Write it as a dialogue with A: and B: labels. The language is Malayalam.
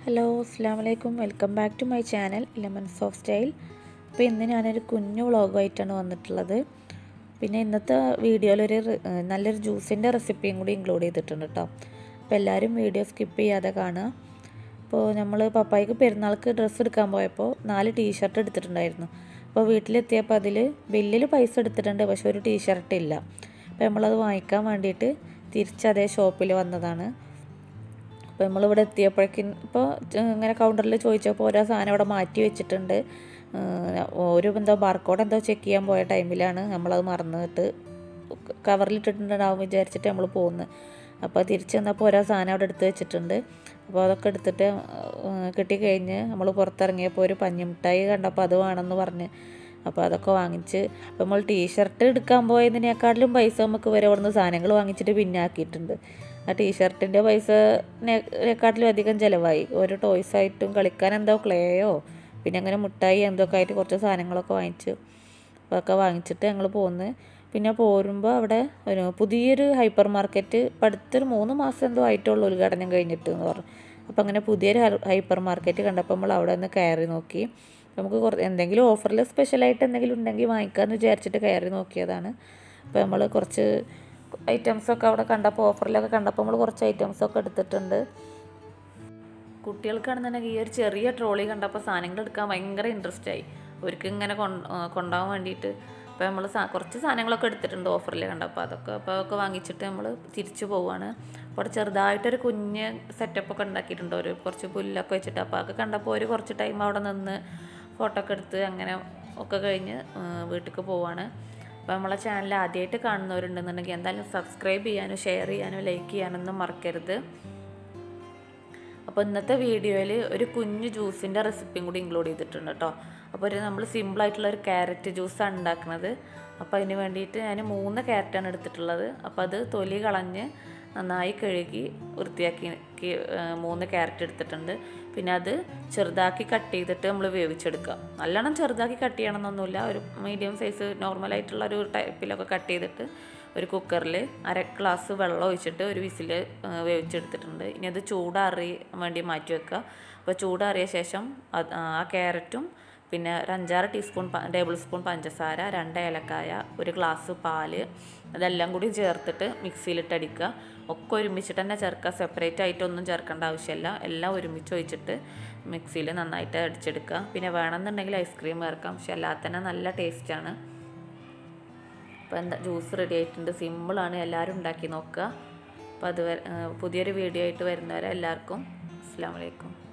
A: ഹലോ അസ്സാം വലൈക്കും welcome back to my channel lemons of style അപ്പോൾ ഇന്ന് ഞാനൊരു കുഞ്ഞു വ്ളോഗുമായിട്ടാണ് വന്നിട്ടുള്ളത് പിന്നെ ഇന്നത്തെ വീഡിയോയിലൊരു റെ- ഏഹ് നല്ലൊരു ജ്യൂസിൻ്റെ റെസിപ്പിയും കൂടി ഇൻക്ലൂഡ് ചെയ്തിട്ടുണ്ട് കേട്ടോ അപ്പോൾ എല്ലാവരും വീഡിയോ സ്കിപ്പ് ചെയ്യാതെ കാണുക അപ്പോൾ നമ്മൾ പപ്പായ്ക്ക് പെരുന്നാൾക്ക് ഡ്രസ്സ് എടുക്കാൻ പോയപ്പോൾ നാല് ടീഷർട്ട് എടുത്തിട്ടുണ്ടായിരുന്നു അപ്പോൾ വീട്ടിലെത്തിയപ്പോൾ അതിൽ ബില്ലിൽ പൈസ എടുത്തിട്ടുണ്ട് പക്ഷെ ഒരു ടീഷർട്ട് ഇല്ല അപ്പോൾ നമ്മളത് വാങ്ങിക്കാൻ വേണ്ടിയിട്ട് തിരിച്ച് അതേ ഷോപ്പിൽ വന്നതാണ് അപ്പോൾ നമ്മളിവിടെ എത്തിയപ്പോഴേക്കും ഇപ്പോൾ ഇങ്ങനെ കൗണ്ടറിൽ ചോദിച്ചപ്പോൾ ഓരോ സാധനം ഇവിടെ മാറ്റി വെച്ചിട്ടുണ്ട് ഏഹ് ഒരു എന്തോ ബാർക്കോഡ് എന്തോ ചെക്ക് ചെയ്യാൻ പോയ ടൈമിലാണ് നമ്മളത് മറന്നിട്ട് കവറിലിട്ടിട്ടുണ്ടാവും വിചാരിച്ചിട്ട് നമ്മൾ പോകുന്നത് അപ്പോൾ തിരിച്ച് വന്നപ്പോൾ ഓരോ സാധനം അവിടെ എടുത്ത് വെച്ചിട്ടുണ്ട് അപ്പോൾ അതൊക്കെ എടുത്തിട്ട് ഏഹ് കിട്ടിക്കഴിഞ്ഞ് നമ്മൾ പുറത്തിറങ്ങിയപ്പോൾ ഒരു പഞ്ഞിമിഠായി കണ്ടപ്പോൾ അത് വേണമെന്ന് പറഞ്ഞ് അപ്പോൾ അതൊക്കെ വാങ്ങിച്ച് അപ്പോൾ നമ്മൾ ടീഷർട്ട് എടുക്കാൻ പോയതിനേക്കാട്ടിലും പൈസ നമുക്ക് വരെ അവിടുന്ന് സാധനങ്ങൾ വാങ്ങിച്ചിട്ട് പിന്നാക്കിയിട്ടുണ്ട് ആ ടീഷർട്ടിൻ്റെ പൈസനേക്കാട്ടിലും അധികം ചിലവായി ഓരോ ടോയ്സ് ആയിട്ടും കളിക്കാൻ എന്തോ ക്ലേയോ പിന്നെ അങ്ങനെ മിഠായി എന്തൊക്കെ ആയിട്ട് കുറച്ച് സാധനങ്ങളൊക്കെ വാങ്ങിച്ചു അപ്പോൾ അതൊക്കെ വാങ്ങിച്ചിട്ട് ഞങ്ങൾ പോന്ന് പിന്നെ പോരുമ്പോൾ അവിടെ ഒരു പുതിയൊരു ഹൈപ്പർ മാർക്കറ്റ് ഇപ്പം അടുത്തൊരു മൂന്ന് മാസം എന്തോ ആയിട്ടുള്ളൂ ഉദ്ഘാടനം കഴിഞ്ഞിട്ട് എന്ന് പറഞ്ഞു അപ്പോൾ അങ്ങനെ പുതിയൊരു ഹൈ- ഹൈപ്പർ മാർക്കറ്റ് കണ്ടപ്പോൾ നമ്മൾ അവിടെ ഒന്ന് കയറി നോക്കി നമുക്ക് കുറച്ച് എന്തെങ്കിലും ഓഫറിൽ സ്പെഷ്യലായിട്ട് എന്തെങ്കിലും ഉണ്ടെങ്കിൽ വാങ്ങിക്കാമെന്ന് വിചാരിച്ചിട്ട് കയറി നോക്കിയതാണ് അപ്പോൾ നമ്മൾ കുറച്ച് ഐറ്റംസൊക്കെ അവിടെ കണ്ടപ്പോൾ ഓഫറിലൊക്കെ കണ്ടപ്പോൾ നമ്മൾ കുറച്ച് ഐറ്റംസൊക്കെ എടുത്തിട്ടുണ്ട് കുട്ടികൾക്കാണെന്നുണ്ടെങ്കിൽ ഈ ഒരു ചെറിയ ട്രോളി കണ്ടപ്പോൾ സാധനങ്ങൾ എടുക്കാൻ ഭയങ്കര ഇൻട്രസ്റ്റ് ആയി അവർക്ക് ഇങ്ങനെ കൊണ്ട് കൊണ്ടുപോകാൻ വേണ്ടിയിട്ട് അപ്പോൾ നമ്മൾ കുറച്ച് സാധനങ്ങളൊക്കെ എടുത്തിട്ടുണ്ട് ഓഫറിൽ കണ്ടപ്പോൾ അതൊക്കെ അപ്പോൾ അതൊക്കെ വാങ്ങിച്ചിട്ട് നമ്മൾ തിരിച്ചു പോവുകയാണ് അപ്പോൾ അവിടെ ചെറുതായിട്ടൊരു കുഞ്ഞ് സെറ്റപ്പൊക്കെ ഉണ്ടാക്കിയിട്ടുണ്ട് ഒരു കുറച്ച് പുല്ലൊക്കെ വെച്ചിട്ട് അപ്പോൾ അതൊക്കെ കണ്ടപ്പോൾ ഒരു കുറച്ച് ടൈം അവിടെ നിന്ന് ഫോട്ടോ ഒക്കെ എടുത്ത് അങ്ങനെ ഒക്കെ കഴിഞ്ഞ് വീട്ടിലേക്ക് പോവാണ് അപ്പോൾ നമ്മളെ ചാനൽ ആദ്യമായിട്ട് കാണുന്നവരുണ്ടെന്നുണ്ടെങ്കിൽ എന്തായാലും സബ്സ്ക്രൈബ് ചെയ്യാനും ഷെയർ ചെയ്യാനും ലൈക്ക് ചെയ്യാനൊന്നും മറക്കരുത് അപ്പോൾ ഇന്നത്തെ വീഡിയോയിൽ ഒരു കുഞ്ഞു ജ്യൂസിൻ്റെ റെസിപ്പിയും കൂടി ഇൻക്ലൂഡ് ചെയ്തിട്ടുണ്ട് കേട്ടോ അപ്പോൾ ഒരു നമ്മൾ സിമ്പിളായിട്ടുള്ള ഒരു ക്യാരറ്റ് ജ്യൂസാണ് ഉണ്ടാക്കുന്നത് അപ്പോൾ അതിന് വേണ്ടിയിട്ട് ഞാൻ മൂന്ന് ക്യാരറ്റാണ് എടുത്തിട്ടുള്ളത് അപ്പോൾ അത് തൊലി കളഞ്ഞ് നന്നായി കഴുകി വൃത്തിയാക്കി ക്കി, ആ, മൂന്ന് ക്യാരറ്റ് എടുത്തിട്ടുണ്ട് പിന്നെ അത് ചെറുതാക്കി കട്ട് ചെയ്തിട്ട് നമ്മൾ വേവിച്ചെടുക്കുക നല്ലോണം ചെറുതാക്കി കട്ട് ചെയ്യണമെന്നൊന്നുമില്ല ഒരു മീഡിയം സൈസ് നോർമലായിട്ടുള്ള ഒരു ടൈപ്പിലൊക്കെ കട്ട് ചെയ്തിട്ട് ഒരു കുക്കറിൽ അര ഗ്ലാസ് വെള്ളം ഒഴിച്ചിട്ട് ഒരു വിസിൽ വേവിച്ചെടുത്തിട്ടുണ്ട് ഇനി അത് ചൂടാറി വേണ്ടി മാറ്റി വെക്കുക അപ്പോൾ ചൂടാറിയ ശേഷം അത് ആ ക്യാരറ്റും പിന്നെ ഒരു അഞ്ചാറ് ടീസ്പൂൺ ടേബിൾ സ്പൂൺ പഞ്ചസാര രണ്ട് ഏലക്കായ ഒരു ഗ്ലാസ് പാല് അതെല്ലാം കൂടി ചേർത്തിട്ട് മിക്സിയിലിട്ട് അടിക്കുക ഒക്കെ ഒരുമിച്ചിട്ട് തന്നെ ചേർക്കുക സെപ്പറേറ്റ് ആയിട്ടൊന്നും ചേർക്കേണ്ട ആവശ്യമില്ല എല്ലാം ഒരുമിച്ച് ഒഴിച്ചിട്ട് മിക്സിയിൽ നന്നായിട്ട് അടിച്ചെടുക്കുക പിന്നെ വേണമെന്നുണ്ടെങ്കിൽ ഐസ്ക്രീം ചേർക്കാം പക്ഷെ അല്ലാതെ തന്നെ നല്ല ടേസ്റ്റാണ് അപ്പോൾ എന്താ ജ്യൂസ് റെഡി ആയിട്ടുണ്ട് സിമ്പിളാണ് എല്ലാവരും ഉണ്ടാക്കി നോക്കുക അപ്പോൾ അത് വരെ- ആ, പുതിയൊരു വീഡിയോ ആയിട്ട് വരുന്നവരെ എല്ലാവർക്കും അസ്സാം വലൈക്കും